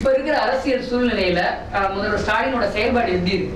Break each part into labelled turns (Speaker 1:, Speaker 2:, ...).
Speaker 1: இப்ப இருக்கிற அரசியல் சூழ்நிலையில அஹ், முதல்வர் ஸ்டாலினோட செயல்பாடு எப்படி இருக்கு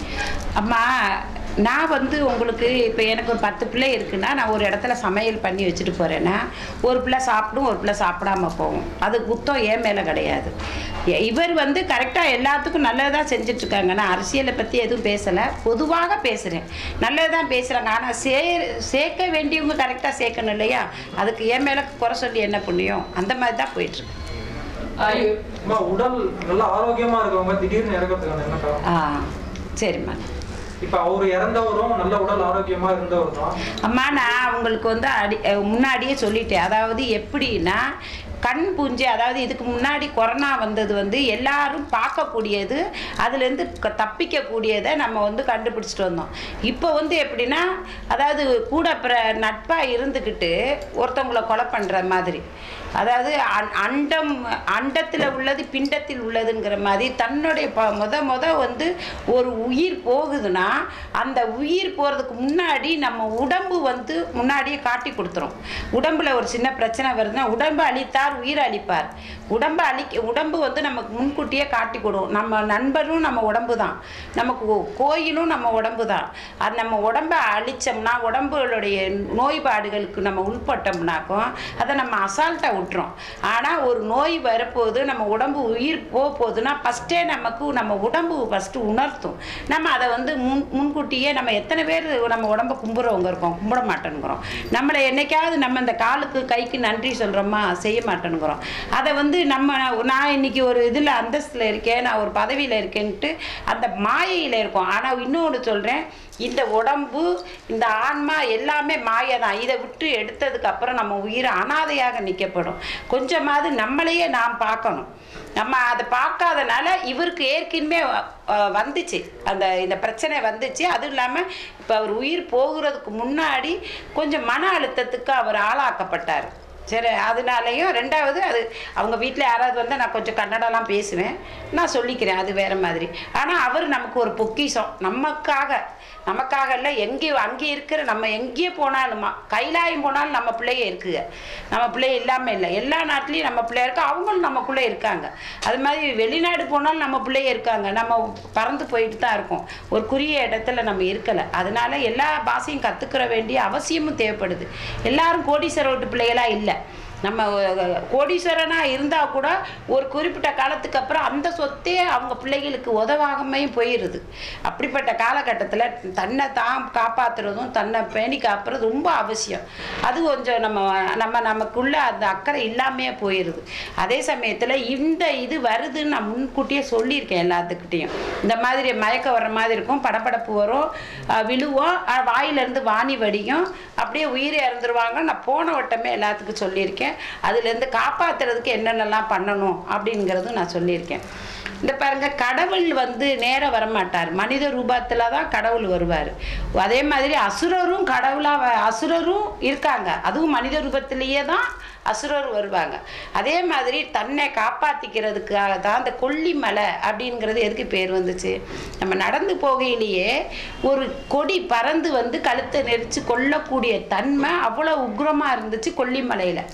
Speaker 2: அம்மா நான் வந்து உங்களுக்கு இப்போ எனக்கு ஒரு பத்து பிள்ளை இருக்குன்னா நான் ஒரு இடத்துல சமையல் பண்ணி வச்சுட்டு போகிறேன்னா ஒரு பிள்ளை சாப்பிடும் ஒரு பிள்ளை சாப்பிடாம போகும் அது குத்தம் ஏன் மேலே கிடையாது எ- இவர் வந்து கரெக்டாக எல்லாத்துக்கும் நல்லதாக செஞ்சிட்ருக்காங்க நான் அரசியலை பற்றி எதுவும் பேசலை பொதுவாக பேசுகிறேன் நல்லதுதான் பேசுகிறாங்க ஆனால் சே சேர்க்க வேண்டியவங்க கரெக்டாக சேர்க்கணும் இல்லையா அதுக்கு ஏன் மேலே குறை சொல்லி என்ன புண்ணியம் அந்த மாதிரி தான் போயிட்டுருக்கு
Speaker 1: அஹ்,
Speaker 3: அம்மா, உடல் நல்லா ஆரோக்கியமா இருக்கவங்க திடீர்னு இறக்கிறதுக்கான என்ன காரணம்
Speaker 2: ஆ சரிம்மா
Speaker 3: இப்ப அவரு இறந்தவரும் நல்ல உடல் ஆரோக்கியமா இருந்தவர் தான்
Speaker 2: அம்மா நான் உங்களுக்கு வந்து அடி அஹ் முன்னாடியே சொல்லிட்டேன் அதாவது எப்படின்னா கண் பூஞ்சை அதாவது இதுக்கு முன்னாடி கொரோனா வந்தது வந்து எல்லாரும் பார்க்கக்கூடியது அதுலேருந்து க- தப்பிக்கக்கூடியதை நம்ம வந்து கண்டுபிடிச்சிட்டு வந்தோம் இப்போ வந்து எப்படின்னா அதாவது கூட பிற நட்பாக இருந்துக்கிட்டு ஒருத்தவங்களை கொலை பண்ணுற மாதிரி அதாவது அண்- அண்டம் அண்டத்தில் உள்ளது பிண்டத்தில் உள்ளதுங்கிற மாதிரி தன்னுடைய ப முத முத வந்து ஒரு உயிர் போகுதுன்னா அந்த உயிர் போகிறதுக்கு முன்னாடி நம்ம உடம்பு வந்து முன்னாடியே காட்டி கொடுத்துரும் உடம்புல ஒரு சின்ன பிரச்சனை வருதுன்னா உடம்பு அழித்தார் உயிர் அழிப்பார் உடம்பு அழிக்க உடம்பு வந்து நமக்கு முன்கூட்டியே காட்டி கொடுக்கும் நம்ம நண்பரும் நம்ம உடம்பு தான் நமக்கு கோ- கோயிலும் நம்ம உடம்பு தான் அது நம்ம உடம்பை அழிச்சோம்னா உடம்புகளுடைய நோய்பாடுகளுக்கு நம்ம உட்பட்டோம்னாக்கும் அதை நம்ம அசால்ட்டாக விட்டுறோம் ஆனால் ஒரு நோய் வரப்போகுது நம்ம உடம்பு உயிர் போக போகுதுன்னா ஃபஸ்ட்டே நமக்கு நம்ம உடம்பு ஃபஸ்ட்டு உணர்த்தும் நம்ம அதை வந்து முன் முன்கூட்டியே நம்ம எத்தனை பேர் நம்ம உடம்ப கும்புறவங்க இருக்கோம் கும்பிட மாட்டேனுங்கிறோம் நம்மளை என்னைக்காவது நம்ம இந்த காலுக்கு கைக்கு நன்றி சொல்கிறோமா செய்ய மாட்டேனுங்கிறோம் அதை வந்து நம்ம நான் இன்னைக்கு ஒரு இதில் அந்தஸ்தில் இருக்கேன் நான் ஒரு பதவியில் இருக்கேன்ட்டு அந்த மாயையில் இருக்கோம் ஆனால் இன்னொன்று சொல்கிறேன் இந்த உடம்பு இந்த ஆன்மா எல்லாமே மாயை தான் இதை விட்டு எடுத்ததுக்கு அப்புறம் நம்ம உயிர் அனாதையாக நிற்கப்படும் கொஞ்சமாவது நம்மளையே நாம் பார்க்கணும் நம்ம அதை பார்க்காதனால இவருக்கு ஏற்கனவே அஹ், வந்துச்சு அந்த இந்த பிரச்சனை வந்துச்சு அதுவும் இல்லாமல் இப்போ அவர் உயிர் போகிறதுக்கு முன்னாடி கொஞ்சம் மன அழுத்தத்துக்கு அவர் ஆளாக்கப்பட்டார் சரி அதனாலையும் ரெண்டாவது அது அவங்க வீட்டில் யாராவது வந்தால் நான் கொஞ்சம் கன்னடலாம் பேசுவேன் நான் சொல்லிக்கிறேன் அது வேற மாதிரி ஆனால் அவர் நமக்கு ஒரு பொக்கிஷம் நமக்காக நமக்காக இல்லை எங்கேயோ அங்கே இருக்கிற நம்ம எங்கேயே போனாலுமா கைலாயம் போனாலும் நம்ம பிள்ளைய இருக்குங்க நம்ம பிள்ளைய இல்லாமல் இல்லை எல்லா நாட்டிலையும் நம்ம பிள்ளை இருக்கு அவங்களும் நமக்குள்ளே இருக்காங்க அது மாதிரி வெளிநாடு போனாலும் நம்ம பிள்ளைய இருக்காங்க நம்ம பறந்து போயிட்டு தான் இருக்கோம் ஒரு குறிய இடத்துல நம்ம இருக்கலை அதனால எல்லா பாஷையும் கற்றுக்கிற வேண்டிய அவசியமும் தேவைப்படுது எல்லாரும் கோடீஸ்வர வீட்டு பிள்ளைகளா இல்லை நம்ம கோடீஸ்வரனாக இருந்தால் கூட ஒரு குறிப்பிட்ட காலத்துக்கு அப்புறம் அந்த சொத்தே அவங்க பிள்ளைகளுக்கு உதவாகமையும் போயிடுது அப்படிப்பட்ட காலகட்டத்தில் தன்னை தான் காப்பாற்றுறதும் தன்னை பேணி காப்புறது ரொம்ப அவசியம் அது கொஞ்சம் நம்ம நம்ம நமக்குள்ள அந்த அக்கறை இல்லாமையே போயிடுது அதே சமயத்தில் இந்த இது வருதுன்னு நான் முன்கூட்டியே சொல்லியிருக்கேன் எல்லாத்துக்கிட்டேயும் இந்த மாதிரி மயக்க வர்ற மாதிரி இருக்கும் படபடப்பு வரும் அஹ் விழுவோம் அஹ் வாயிலேருந்து வாணி வடியும் அப்படியே உயிர் இறந்துருவாங்க நான் போன வட்டமே எல்லாத்துக்கும் சொல்லியிருக்கேன் அதுலேருந்து காப்பாற்றுறதுக்கு என்னென்னலாம் பண்ணணும் அப்படிங்கிறதும் நான் சொல்லியிருக்கேன் இந்த பாருங்க கடவுள் வந்து நேராக வரமாட்டார் மனித ரூபத்தில் தான் கடவுள் வருவார் அதே மாதிரி அசுரரும் கடவுளாக அசுரரும் இருக்காங்க அதுவும் மனித ரூபத்திலேயே தான் அசுரர் வருவாங்க அதே மாதிரி தன்னை காப்பாற்றிக்கிறதுக்காக தான் அந்த கொல்லிமலை அப்படிங்கிறது எதுக்கு பேர் வந்துச்சு நம்ம நடந்து போகையிலேயே ஒரு கொடி பறந்து வந்து கழுத்தை நெரிச்சு கொல்லக்கூடிய தன்மை அவ்வளோ உக்ரமாக இருந்துச்சு கொல்லிமலையில்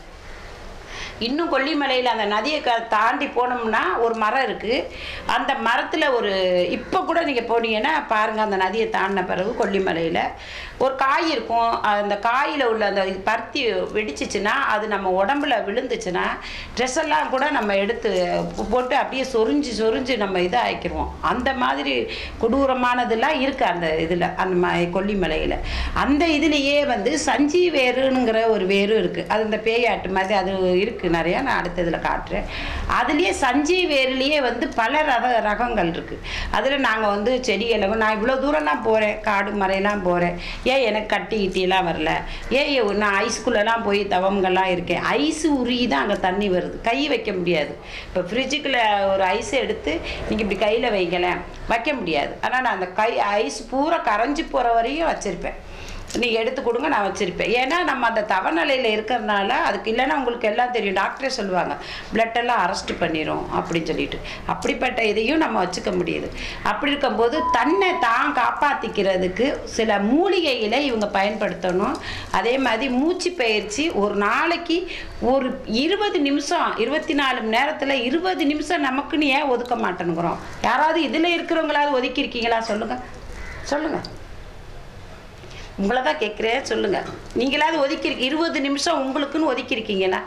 Speaker 2: இன்னும் கொல்லிமலையில் அந்த நதியை க தாண்டி போனோம்னா ஒரு மரம் இருக்குது அந்த மரத்தில் ஒரு இப்போ கூட நீங்கள் போனீங்கன்னா பாருங்கள் அந்த நதியை தாண்டின பிறகு கொல்லிமலையில் ஒரு காய் இருக்கும் அந்த காயில் உள்ள அந்த இது பருத்தி வெடிச்சிச்சுன்னா அது நம்ம உடம்புல விழுந்துச்சுன்னா ட்ரெஸ் எல்லாம் கூட நம்ம எடுத்து போட்டு அப்படியே சொரிஞ்சு சொரிஞ்சு நம்ம இதை ஆக்கிடுவோம் அந்த மாதிரி கொடூரமானதெல்லாம் இருக்குது அந்த இதில் அந்த ம கொல்லிமலையில் அந்த இதுலேயே வந்து சஞ்சி வேருங்கிற ஒரு வேரு இருக்குது அது இந்த பேயாட்டு மாதிரி அது இருக்குது நிறையா நான் அடுத்த இதில் காட்டுறேன் அதுலேயே சஞ்சி வேர்லேயே வந்து பல ரக ரகங்கள் இருக்குது அதில் நாங்கள் வந்து செடிகளை நான் இவ்வளோ தூரம்லாம் போகிறேன் காடு மறையெல்லாம் போகிறேன் ஏன் எனக்கு கட்டி கிட்டியெல்லாம் வரல ஏன் எ- நான் ஐஸ்குள்ளெல்லாம் போய் தவங்கள்லாம் இருக்கேன் ஐஸ் உருகி தான் அங்கே தண்ணி வருது கை வைக்க முடியாது இப்போ ஃப்ரிட்ஜுக்குள்ளே ஒரு ஐஸ் எடுத்து நீங்கள் இப்படி கையில் வைக்கலேன் வைக்க முடியாது ஆனால் நான் அந்த கை ஐஸ் பூரா கரைஞ்சி போகிற வரையும் வச்சுருப்பேன் நீங்கள் எடுத்து கொடுங்க நான் வச்சுருப்பேன் ஏன்னா நம்ம அந்த தவநிலையில் இருக்கிறதுனால அதுக்கு இல்லைன்னா உங்களுக்கு எல்லாம் தெரியும் டாக்டரே சொல்லுவாங்க blood எல்லாம் அரெஸ்ட் பண்ணிடும் அப்படின்னு சொல்லிட்டு அப்படிப்பட்ட இதையும் நம்ம வச்சுக்க முடியுது அப்படி இருக்கும்போது தன்னை தான் காப்பாற்றிக்கிறதுக்கு சில மூலிகைகளை இவங்க பயன்படுத்தணும் அதே மாதிரி மூச்சு பயிற்சி ஒரு நாளைக்கு ஒரு இருபது நிமிஷம் இருபத்தி நாலு மணி நேரத்தில் இருபது நிமிஷம் நமக்குன்னு ஏன் ஒதுக்க மாட்டேனுங்கிறோம் யாராவது இதில் இருக்கிறவங்களாவது ஒதுக்கியிருக்கீங்களா சொல்லுங்கள் சொல்லுங்கள் உங்களை தான் கேட்குறேன் சொல்லுங்கள் நீங்களாவது ஒதுக்கிருக்க இருபது நிமிஷம் உங்களுக்குன்னு ஒதுக்கியிருக்கீங்களா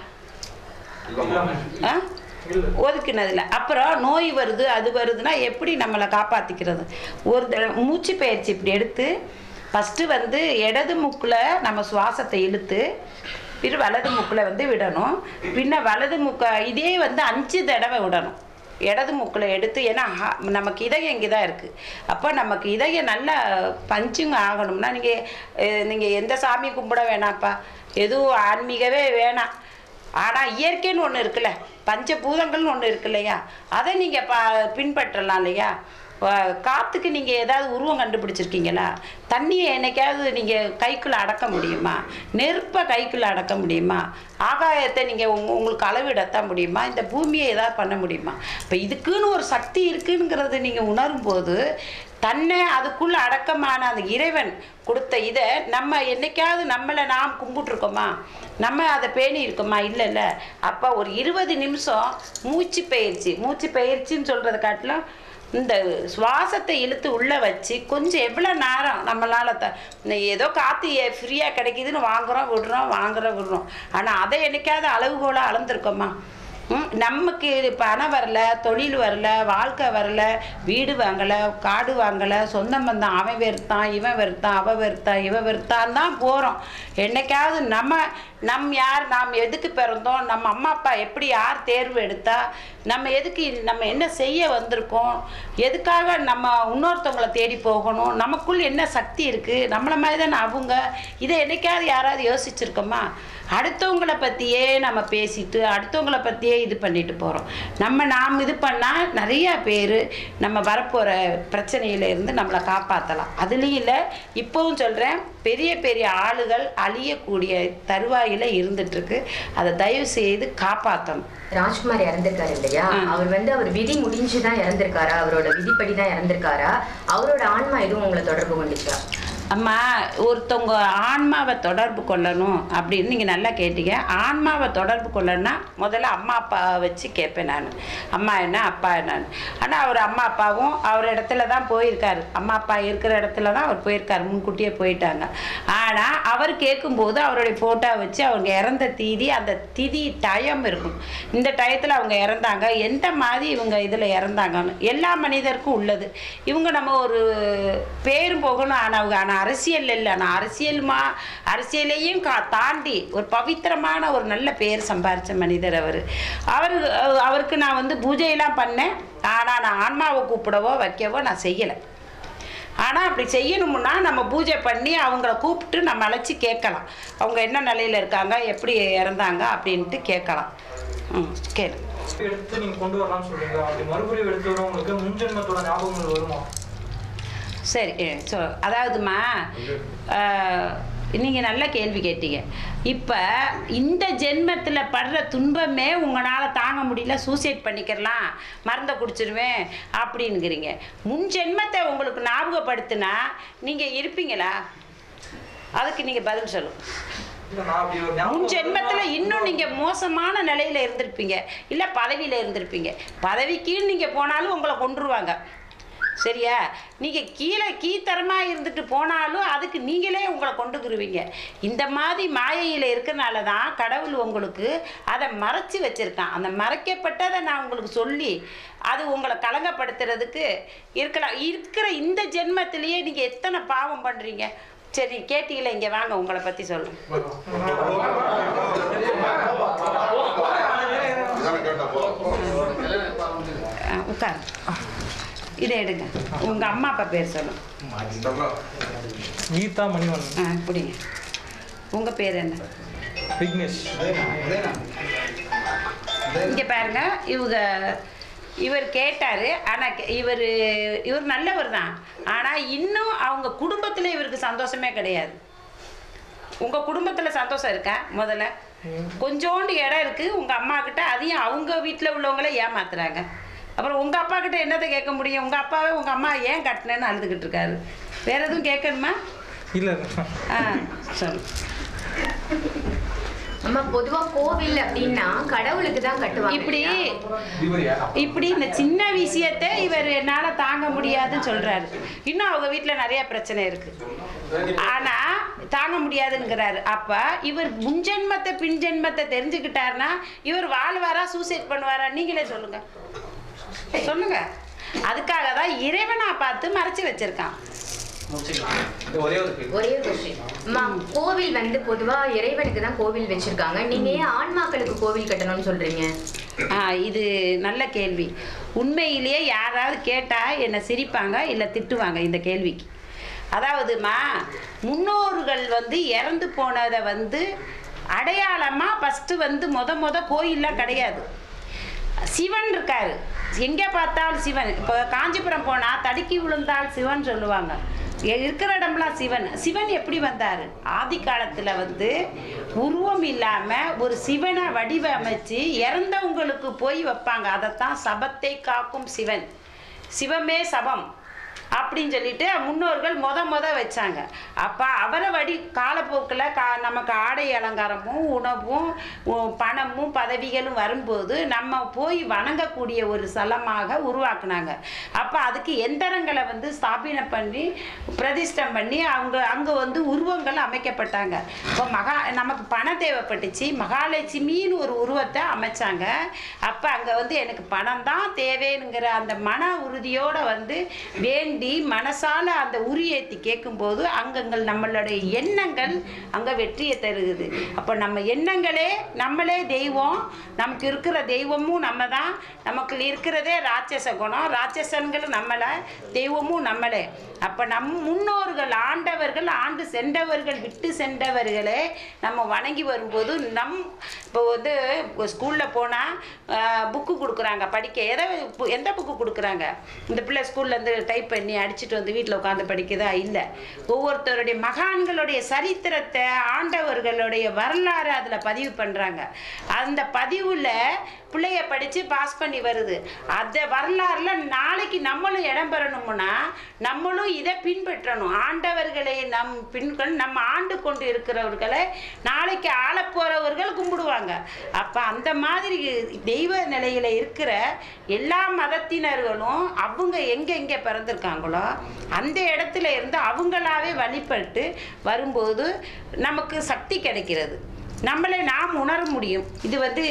Speaker 2: ஆ
Speaker 3: இல்ல
Speaker 2: ஒதுக்குனதில்ல அப்புறம் நோய் வருது அது வருதுன்னா எப்படி நம்மளை காப்பாற்றிக்கிறது ஒரு தடவை மூச்சு பயிற்சி இப்படி எடுத்து ஃபஸ்ட்டு வந்து இடது மூக்கில் நம்ம சுவாசத்தை இழுத்து பிற வலது மூக்கில் வந்து விடணும் பின்ன வலது மூக்க இதே வந்து அஞ்சு தடவை விடணும் இடது மூக்கில் எடுத்து ஏன்னா ஹா- நமக்கு இதயம் இங்கே தான் இருக்குது அப்போ நமக்கு இதயம் நல்லா பஞ்சுங்க ஆகணும்னா நீங்கள் நீங்கள் எந்த சாமியை கும்பிட வேணாம்ப்பா எதுவும் ஆன்மீகவே வேணாம் ஆனால் இயற்கைன்னு ஒன்று இருக்குல்ல பஞ்சபூதங்கள்னு ஒன்று இருக்கு இல்லையா அதை நீங்கள் பா பின்பற்றலாம் இல்லையா வ- காத்துக்கு நீங்கள் ஏதாவது உருவம் கண்டுபிடிச்சிருக்கீங்களா தண்ணியை என்னைக்காவது நீங்கள் கைக்குள்ளே அடக்க முடியுமா நெருப்பை கைக்குள்ளே அடக்க முடியுமா ஆகாயத்தை நீங்கள் உங்க உங்களுக்கு அளவிடத்தான் முடியுமா இந்த பூமியை ஏதாவது பண்ண முடியுமா இப்போ இதுக்குன்னு ஒரு சக்தி இருக்குங்கிறது நீங்கள் உணரும்போது தன்னை அதுக்குள்ள அடக்கமான அந்த இறைவன் கொடுத்த இதை நம்ம என்னைக்காவது நம்மளை நாம் கும்பிட்டுருக்கோமா நம்ம அதை பேணி இருக்கோமா இல்லை இல்லை அப்போ ஒரு இருபது நிமிஷம் மூச்சு பயிற்சி மூச்சு பயிற்சின்னு சொல்கிறத காட்டிலும் இந்த சுவாசத்தை இழுத்து உள்ளே வச்சு கொஞ்சம் எவ்வளோ நேரம் நம்மளால் த இந்த ஏதோ காற்று ஃப்ரீயாக கிடைக்குதுன்னு வாங்குறோம் விடுறோம் வாங்குறோம் விடுறோம் ஆனால் அதை என்னைக்காவது அளவுகோலாக அளந்துருக்கோமா ம், நமக்கு பணம் வரல தொழில் வரல வாழ்க்கை வரல வீடு வாங்கலை காடு வாங்கலை சொந்த பந்தம் அவன் வெறுத்தான் இவன் வெறுத்தான் அவ வெறுத்தான் இவ வெறுத்தான் தான் போகிறோம் என்னைக்காவது நம்ம நம் யார் நாம் எதுக்கு பிறந்தோம் நம்ம அம்மா அப்பா எப்படி யார் தேர்வு எடுத்தா நம்ம எதுக்கு நம்ம என்ன செய்ய வந்திருக்கோம் எதுக்காக நம்ம இன்னொருத்தவங்கள தேடி போகணும் நமக்குள் என்ன சக்தி இருக்குது நம்மளை மாதிரி தானே அவங்க இதை என்னைக்காவது யாராவது யோசிச்சிருக்கோமா அடுத்தவங்கள பற்றியே நம்ம பேசிட்டு அடுத்தவங்கள பற்றியே இது பண்ணிட்டு போகிறோம் நம்ம நாம் இது பண்ணால் நிறையா பேர் நம்ம வரப்போகிற பிரச்சனையில இருந்து நம்மளை காப்பாற்றலாம் அதுலேயும் இல்லை இப்போவும் சொல்கிறேன் பெரிய பெரிய ஆளுகள் அழியக்கூடிய தருவாயில் இருந்துட்டுருக்கு அதை தயவு செய்து காப்பாற்றணும்
Speaker 4: ராஜ்குமார் இறந்திருக்காரு இல்லையா
Speaker 2: ஆ.
Speaker 4: அவர் வந்து அவர் விதி முடிஞ்சு தான் இறந்திருக்காரா அவரோட விதிப்படி தான் இறந்திருக்காரா அவரோட ஆன்மா எதுவும் உங்களை தொடர்பு கொண்டுச்சா
Speaker 2: அம்மா ஒருத்தவங்க ஆன்மாவை தொடர்பு கொள்ளணும் அப்படின்னு நீங்கள் நல்லா கேட்டீங்க ஆன்மாவை தொடர்பு கொள்ளணும்னா முதல்ல அம்மா அப்பாவை வச்சு கேட்பேன் நான் அம்மா என்ன அப்பா என்னன்னு ஆனால் அவர் அம்மா அப்பாவும் அவர் இடத்துல தான் போயிருக்காரு அம்மா அப்பா இருக்கிற இடத்துல தான் அவர் போயிருக்காரு முன்கூட்டியே போயிட்டாங்க ஆனால் அவர் கேட்கும்போது அவருடைய ஃபோட்டோ வச்சு அவங்க இறந்த தீதி அந்த திதி டயம் இருக்கும் இந்த டயத்தில் அவங்க இறந்தாங்க எந்த மாதிரி இவங்க இதில் இறந்தாங்கன்னு எல்லா மனிதருக்கும் உள்ளது இவங்க நம்ம ஒரு பேரும் போகணும் ஆனவங்க ஆனால் அரசியல் இல்லை ஆனால் அரசியல்மா அரசியலையும் கா தாண்டி ஒரு பவித்திரமான ஒரு நல்ல பேர் சம்பாரித்த மனிதர் அவர் அவர் அவருக்கு நான் வந்து பூஜையெல்லாம் பண்ணேன் ஆனால் நான் ஆன்மாவை கூப்பிடவோ வைக்கவோ நான் செய்யலை ஆனால் அப்படி செய்யணும்னா நம்ம பூஜை பண்ணி அவங்கள கூப்பிட்டு நம்ம அழைச்சி கேட்கலாம் அவங்க என்ன நிலையில் இருக்காங்க எப்படி இறந்தாங்க அப்படின்ட்டு கேட்கலாம் ம் கேளு
Speaker 3: எடுத்து நீங்க கொண்டு வரலாம்னு சொல்றீங்க அப்படி மறுபடியும் எடுத்து வரவங்களுக்கு முன்ஜென்மத்தோட ஞாபகங்கள் வருமா
Speaker 2: சரி ஸோ அதாவதுமா நீங்கள் நல்ல கேள்வி கேட்டீங்க இப்போ இந்த ஜென்மத்தில் படுற துன்பமே உங்களால் தாங்க முடியல சூசைட் பண்ணிக்கிறலாம் மருந்தை குடிச்சிருவேன் அப்படின்னுங்கிறீங்க முன் ஜென்மத்தை உங்களுக்கு ஞாபகப்படுத்தினா நீங்கள் இருப்பீங்களா அதுக்கு நீங்கள் பதில் சொல்லுங்கள்
Speaker 3: இல்ல நான் அப்படி ஒரு ஞாபகம்
Speaker 2: முன் ஜென்மத்தில்
Speaker 3: வருதுன்னா,
Speaker 2: இன்னும் நீங்கள் மோசமான நிலையில் இருந்திருப்பீங்க இல்லை பதவியில் இருந்திருப்பீங்க பதவிக்குன்னு நீங்கள் போனாலும் உங்களை கொன்றுவாங்க சரியா நீங்கள் கீழே கீழ்த்தரமாக இருந்துட்டு போனாலும் அதுக்கு நீங்களே உங்களை கொண்டுக்குருவீங்க இந்த மாதிரி மாயையில் இருக்கனால தான் கடவுள் உங்களுக்கு அதை மறைச்சி வச்சுருக்கான் அந்த மறைக்கப்பட்டதை நான் உங்களுக்கு சொல்லி அது உங்களை கலங்கப்படுத்துறதுக்கு இருக்கலாம் இருக்கிற இந்த ஜென்மத்திலேயே நீங்கள் எத்தனை பாவம் பண்ணுறீங்க சரி கேட்டீங்களே இங்கே வாங்க உங்களை பற்றி சொல்லுங்க ஆ, உட்காரு இதை எடுங்க உங்கள் அம்மா அப்பா பேர் சொல்லுங்க
Speaker 3: கீதா மணிவண்ணன்
Speaker 2: ஆ பிடிங்க உங்கள் பேர் என்ன
Speaker 3: விக்னேஷ்
Speaker 2: இங்கே பாருங்க இவங்க இவர் கேட்டார் ஆனால் இவர் இவர் நல்லவர் தான் ஆனால் இன்னும் அவங்க குடும்பத்தில் இவருக்கு சந்தோஷமே கிடையாது உங்கள் குடும்பத்தில் சந்தோஷம் இருக்கா முதல்ல கொஞ்சோண்டு இடம் இருக்குது உங்கள் அம்மா கிட்ட அதையும் அவங்க வீட்டில் உள்ளவங்கள ஏமாத்துறாங்க அப்புறம் உங்கள் அப்பா கிட்ட என்னத்தை கேட்க முடியும் உங்கள் அப்பாவே உங்கள் அம்மா ஏன் கட்டினேன்னு அழுதுகிட்டு இருக்காரு வேற எதுவும் கேட்கணுமா
Speaker 3: இல்ல
Speaker 2: ஆ சொல்லு
Speaker 4: நம்ம பொதுவா கோவில் அப்படின்னா கடவுளுக்கு தான் கட்டுவாங்க
Speaker 2: இப்படி
Speaker 4: இல்லையா?
Speaker 2: இப்படி இந்த சின்ன விஷயத்தை இவர் என்னால தாங்க முடியாதுன்னு சொல்றாரு இன்னும் அவங்க வீட்ல நிறைய பிரச்சனை இருக்கு ஆனா தாங்க முடியாதுங்கிறாரு அப்ப இவர் முன்ஜென்மத்தை பின்ஜென்மத்தை தெரிஞ்சுக்கிட்டாருன்னா இவர் வாழ்வாரா சூசைட் பண்ணுவாரா நீங்களே சொல்லுங்க சொல்லுங்க அதுக்காக தான் இறைவனா பார்த்து மறைச்சு வச்சிருக்கான்
Speaker 5: ஒரே ஒரு கேள்வி
Speaker 4: ஒரே ஒரு கொஸ்டின் அம்மா கோவில் வந்து பொதுவா இறைவனுக்கு தான் கோவில் வச்சிருக்காங்க நீங்க ஏன் ஆன்மாக்களுக்கு கோவில் கட்டணும்னு சொல்றீங்க
Speaker 2: ஆ இது நல்ல கேள்வி உண்மையிலேயே யாராவது கேட்டால் என்னை சிரிப்பாங்க இல்லை திட்டுவாங்க இந்த கேள்விக்கு அதாவதுமா முன்னோர்கள் வந்து இறந்து போனதை வந்து அடையாளமாக ஃபஸ்ட்டு வந்து முத முத கோயில்லாம் கிடையாது சிவன் இருக்காரு எங்கே பார்த்தாலும் சிவன் இப்போ காஞ்சிபுரம் போனால் தடுக்கி விழுந்தால் சிவன் சொல்லுவாங்க எ- இருக்கிற இடம்லாம் சிவன் சிவன் எப்படி வந்தார் ஆதி காலத்தில் வந்து உருவம் இல்லாமல் ஒரு சிவனை வடிவமைச்சு இறந்தவங்களுக்கு போய் வைப்பாங்க அதைத்தான் சபத்தை காக்கும் சிவன் சிவமே சபம் அப்படின்னு சொல்லிட்டு முன்னோர்கள் முத முத வச்சாங்க அப்போ அவரை வடி காலப்போக்கில் கா நமக்கு ஆடை அலங்காரமும் உணவும் உ- பணமும் பதவிகளும் வரும்போது நம்ம போய் வணங்கக்கூடிய ஒரு ஸ்தலமாக உருவாக்குனாங்க அப்போ அதுக்கு எந்திரங்களை வந்து ஸ்தாபனை பண்ணி பிரதிஷ்டம் பண்ணி அவங்க அங்கே வந்து உருவங்கள் அமைக்கப்பட்டாங்க இப்போ மகா நமக்கு பணம் தேவைப்பட்டுச்சு மகாலட்சுமின்னு ஒரு உருவத்தை அமைச்சாங்க அப்போ அங்கே வந்து எனக்கு பணம் தான் தேவைங்கிற அந்த மன உறுதியோடு வந்து வேண்டி மனசால அந்த உரியேத்தி கேட்கும்போது அங்கங்கள் நம்மளுடைய எண்ணங்கள் அங்கே வெற்றியை தருகுது அப்போ நம்ம எண்ணங்களே நம்மளே தெய்வம் நமக்கு இருக்கிற தெய்வமும் நம்ம தான் நமக்கு இருக்கிறதே ராட்சச குணம் ராட்சசன்களும் நம்மளை தெய்வமும் நம்மளே அப்போ நம் முன்னோர்கள் ஆண்டவர்கள் ஆண்டு சென்றவர்கள் விட்டு சென்றவர்களே நம்ம வணங்கி வரும்போது நம் இப்போ வந்து ஸ்கூலில் போனால் புக்கு கொடுக்குறாங்க படிக்க எதை பு- எந்த புக்கு கொடுக்குறாங்க இந்த பிள்ளை ஸ்கூல்லேருந்து டைப் பண்ணி அடிச்சுட்டு வந்து வீட்டில் உட்காந்து படிக்குதா இல்லை ஒவ்வொருத்தருடைய மகான்களுடைய சரித்திரத்தை ஆண்டவர்களுடைய வரலாறு அதில் பதிவு பண்ணுறாங்க அந்த பதிவில் பிள்ளைய படித்து பாஸ் பண்ணி வருது அந்த வரலாறுல நாளைக்கு நம்மளும் இடம் பெறணும்னா நம்மளும் இதை பின்பற்றணும் ஆண்டவர்களை நம் பின்கள் நம்ம ஆண்டு கொண்டு இருக்கிறவர்களை நாளைக்கு ஆளப் போறவர்கள் கும்பிடுவாங்க அப்போ அந்த மாதிரி தெய்வ நிலையில் இருக்கிற எல்லா மதத்தினர்களும் அவங்க எங்கே எங்கே பிறந்திருக்காங்களோ அந்த இடத்துல இருந்து அவங்களாவே வழிபட்டு வரும்போது நமக்கு சக்தி கிடைக்கிறது நம்மளை நாம் உணர முடியும் இது வந்து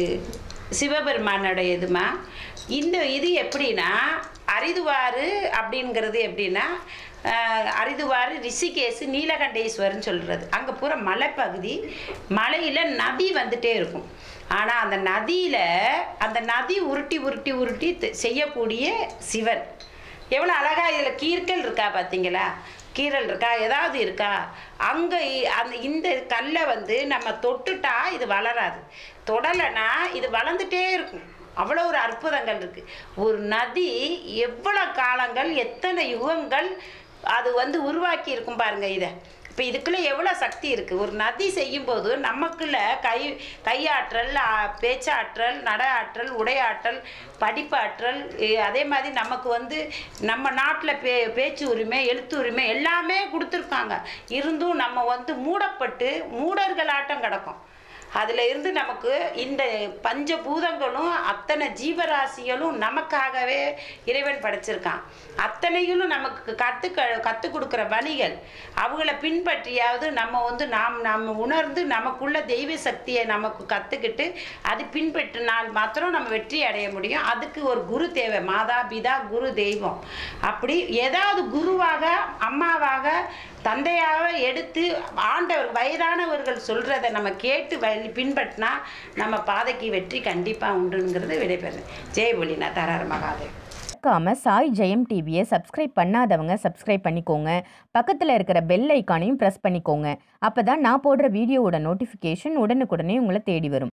Speaker 2: சிவபெருமானோட இதுமா இந்த இது எப்படின்னா அரிதுவாறு அப்படிங்கிறது எப்படின்னா ஆஹ், அரிதுவாறு ரிஷிகேசு நீலகண்டேஸ்வரன் சொல்கிறது அங்கே பூரா மலைப்பகுதி மலையில் நதி வந்துட்டே இருக்கும் ஆனால் அந்த நதியில் அந்த நதி உருட்டி உருட்டி உருட்டி த- செய்யக்கூடிய சிவன் எவ்வளோ அழகா இதில் கீர்கள் இருக்கா பார்த்தீங்களா கீரல் இருக்கா ஏதாவது இருக்கா அங்கே அந்த இந்த கல்லை வந்து நம்ம தொட்டுட்டா இது வளராது தொடலைன்னா இது வளர்ந்துட்டே இருக்கும் அவ்வளோ ஒரு அற்புதங்கள் இருக்குது ஒரு நதி எவ்வளோ காலங்கள் எத்தனை யுகங்கள் அது வந்து உருவாக்கி இருக்கும் பாருங்க இதை இப்போ இதுக்குள்ளே எவ்வளோ சக்தி இருக்குது ஒரு நதி செய்யும்போது நமக்குள்ள கை கையாற்றல் ஆ, பேச்சாற்றல் நட ஆற்றல் உடையாற்றல் படிப்பாற்றல் இ- அதே மாதிரி நமக்கு வந்து நம்ம நாட்டில் பே பேச்சு உரிமை எழுத்து உரிமை எல்லாமே கொடுத்துருக்காங்க இருந்தும் நம்ம வந்து மூடப்பட்டு மூடர்களாட்டம் கிடக்கும் அதில் இருந்து நமக்கு இந்த பஞ்சபூதங்களும் அத்தனை ஜீவராசிகளும் நமக்காகவே இறைவன் படைச்சிருக்கான் அத்தனையும் நமக்கு கற்று கற்றுக் கொடுக்குற வழிகள் அவங்கள பின்பற்றியாவது நம்ம வந்து நாம் நம்ம உணர்ந்து நமக்குள்ள தெய்வ சக்தியை நமக்கு கற்றுக்கிட்டு அது பின்பற்றினால் மாத்திரம் நம்ம வெற்றி அடைய முடியும் அதுக்கு ஒரு குரு தேவை மாதா பிதா குரு தெய்வம் அப்படி ஏதாவது குருவாக அம்மாவாக தந்தையாக எடுத்து ஆண்டவர் வயதானவர்கள் சொல்கிறத நம்ம கேட்டு வழி பின்பற்றினா நம்ம பாதைக்கு வெற்றி கண்டிப்பாக உண்டுங்கிறது விடைபெறுறேன் ஜெய் ஒளினா தரார் மகாதேவ்
Speaker 6: மறக்காம சாய் ஜெயம் டிவியை சப்ஸ்கிரைப் பண்ணாதவங்க சப்ஸ்கிரைப் பண்ணிக்கோங்க பக்கத்தில் இருக்கிற பெல் ஐக்கானையும் ப்ரெஸ் பண்ணிக்கோங்க அப்போ தான் நான் போடுற வீடியோவோட நோட்டிஃபிகேஷன் உடனுக்குடனே உங்களை தேடி வரும்